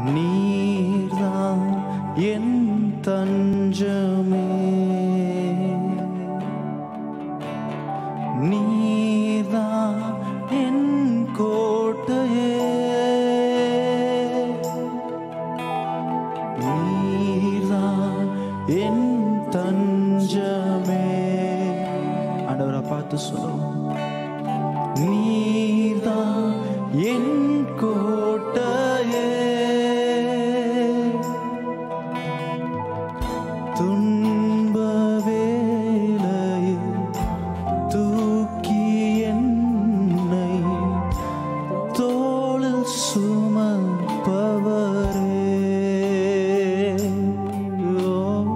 நீர்தான் என் தஞ்சமே நீர்தான் என் கோட்டையே நீர்தான் என் தஞ்சமே ஆண்டவரை பார்த்து சொல்லுவோம் நீர்தான் என் கோட்டையே துன்ப வேளையில் தூக்கி என்னை தோளில் சுமப்பவரே ஓ,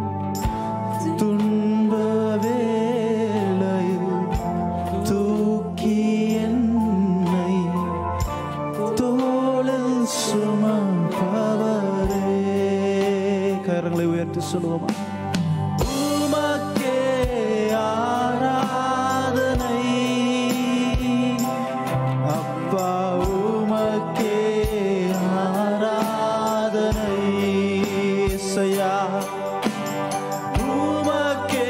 துன்ப வேளையில் தூக்கி என்னை தோளில் சுமப்பவரே கரங்களை உயர்த்தி சொல்லுவோமா உமக்கே ஆராதனை அப்பா உமக்கே ஆராதனை இசையா உமக்கே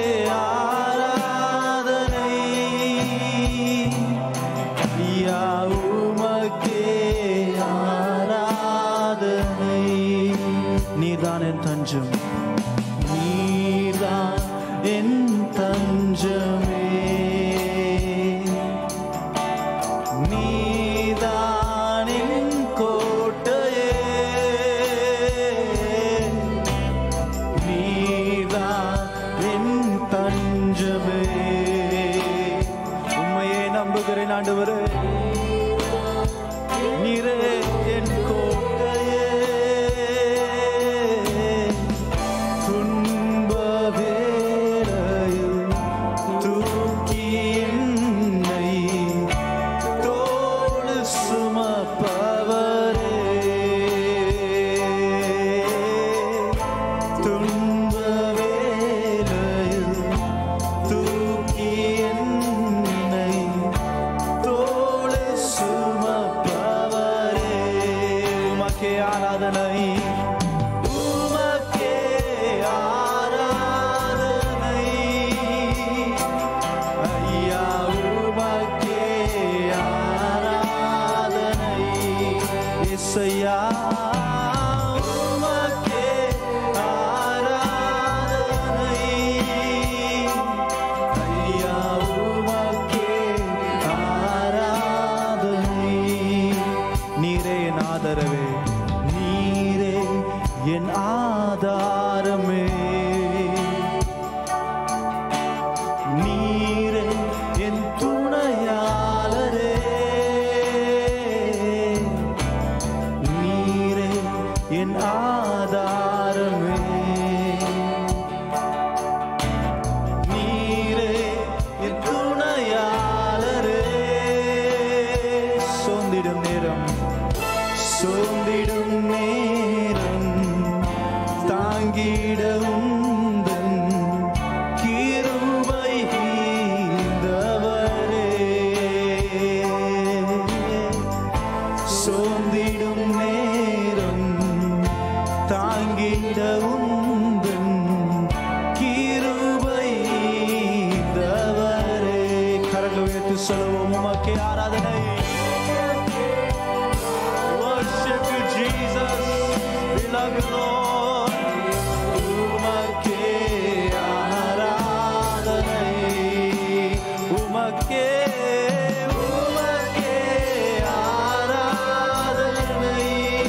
ஆராதனை ஐயா உமக்கே ஆராதனை நீதான் என் தஞ்சம் நீதான் என் தஞ்சமே நீதான் என் கோட்டையே நீதான் என் தஞ்சமே உண்மையே நம்புகிறேன் ஆண்டவரே நீரே என் கோட்டையே துன்ப வேளையில் தூக்கி என்னை தோள் சுமப்பவரே துன்ப வேளையில் தூக்கி என்னை தோள் சுமப்பவரே உமக்கே ஆராதனை உமக்கே ஆராதனை ஐயா உமக்கே ஆராதனை இசையா உமக்கே ஆராதனை ஐயா உமக்கே ஆராதனை நீரே என் ஆதரவே நீரே என் ஆதாரமே நீரே என் துணையாளரே நீரே என் ஆதாரமே நீரே என் துணையாளரே சோர்ந்திடும் நேரம் சோர்ந்திடும் நேரம் தாங்கிட உந்தன் கிருபை ஈந்தவரே சோர்ந்திடும் நேரம் தாங்கிட உந்தன் கிருபை ஈந்தவரே கரங்களை உயர்த்தி சொல்லுவோம் உமக்கே ஆராதனை Worship you, Jesus. We love you, Lord. உமக்கே ஆராதனை. உமக்கே, உமக்கே ஆராதனை.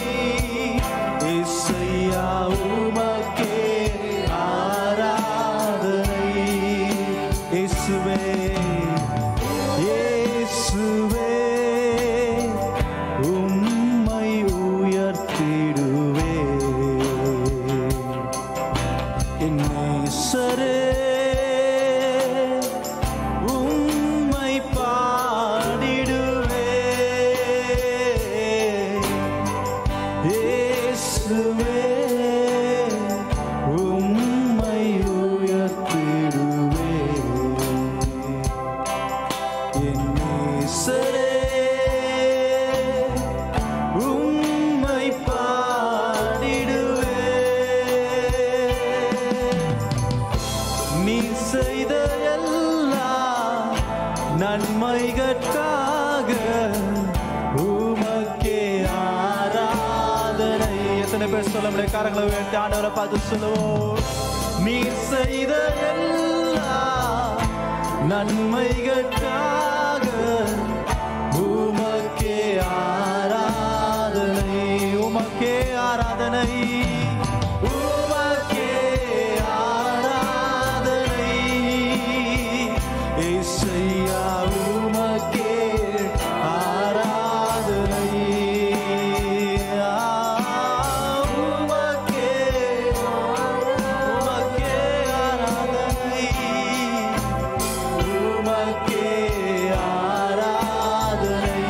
பேர் சொல்ல முடிய காரங்களை உயர்த்தி ஆண்டவரை பார்த்து சொல்லுவோம் நீ செய்த எல்லா நன்மைகளுக்காக உமக்கே ஆராதனை உமக்கே ஆராதனை உமக்கே ஆராதனை இசையா உமக்கே ஆராதனை ஆ, உமக்கே உமக்கே ஆராதனை உமக்கே ஆராதனை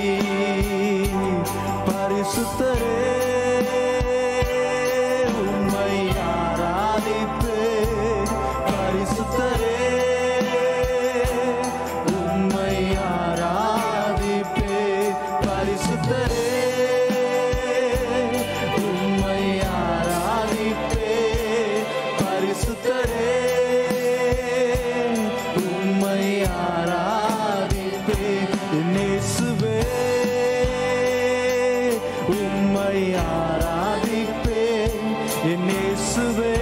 பரிசுத்தரே உம்மை ஆராதிப்பே பரிசுத்தரே உம்மை ஆராதிப்பே பரிசுத்தரே உம்மை ஆராதிப்பே பரிசுத்தரே உம்மை ஆராதிப்பே நேசுவே உம்மை ஆராதிப்பே நேசுவே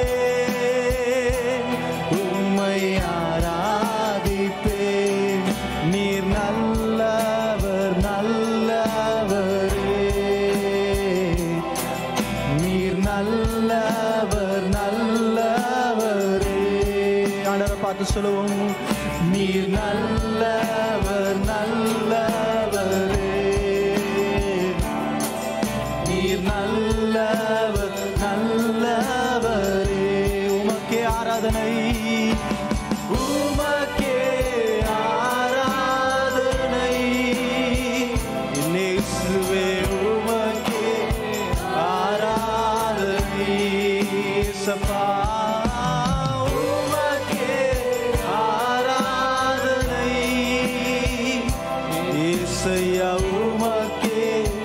உம்மை ஆராதிப்பே நீர் நல்லவர் நல்லவரே நீர் நல்லவர் நல்லவரே ஆண்டவரை பார்த்து சொல்லுவோம் நீர் நல்லவர் நல்லவரே நீர் நல்லவர் நல்லவரே உமக்கே ஆராதனை உமக்கே ஆராதனை நேசுவே உமக்கே ஆராதனை சப்பா உமக்கே ஆராதனை இசையா உமக்கே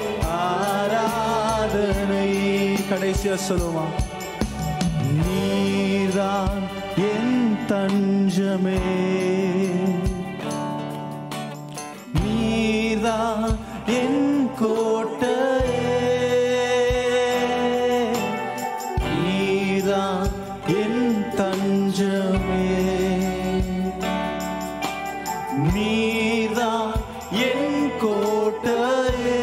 ஆராதனை கடைசியா சொல்லுமா நீதான் என் தஞ்சமே நீதான் என் கோட்டையே நீதான் என் தஞ்சமே நீதான் என் கோட்டையே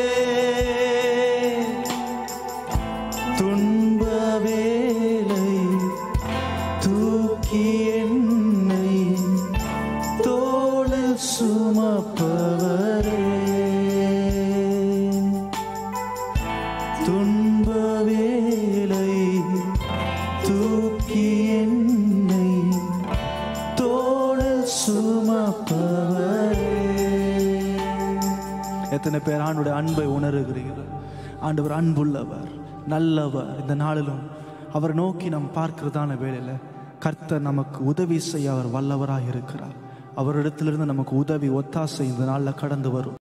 துன்ப வேலை தூக்கி என்னை தோளில் சுமப்பவரே துன்ப வேலை தூக்கி என்னை தோளில் சுமப்பவரே எத்தனை பேர் ஆண்டுடைய அன்பை உணர்கிறீர்கள் ஆண்டவர் அன்புள்ளவர் நல்லவர் இந்த நாளிலும் அவர் நோக்கி நாம் பார்க்கிறதான வேளையில் கர்த்தர் நமக்கு உதவி செய்ய அவர் வல்லவராக இருக்கிறார் அவரிடத்திலிருந்து நமக்கு உதவி ஒத்தாசை இந்த நாளில் கடந்து வரும்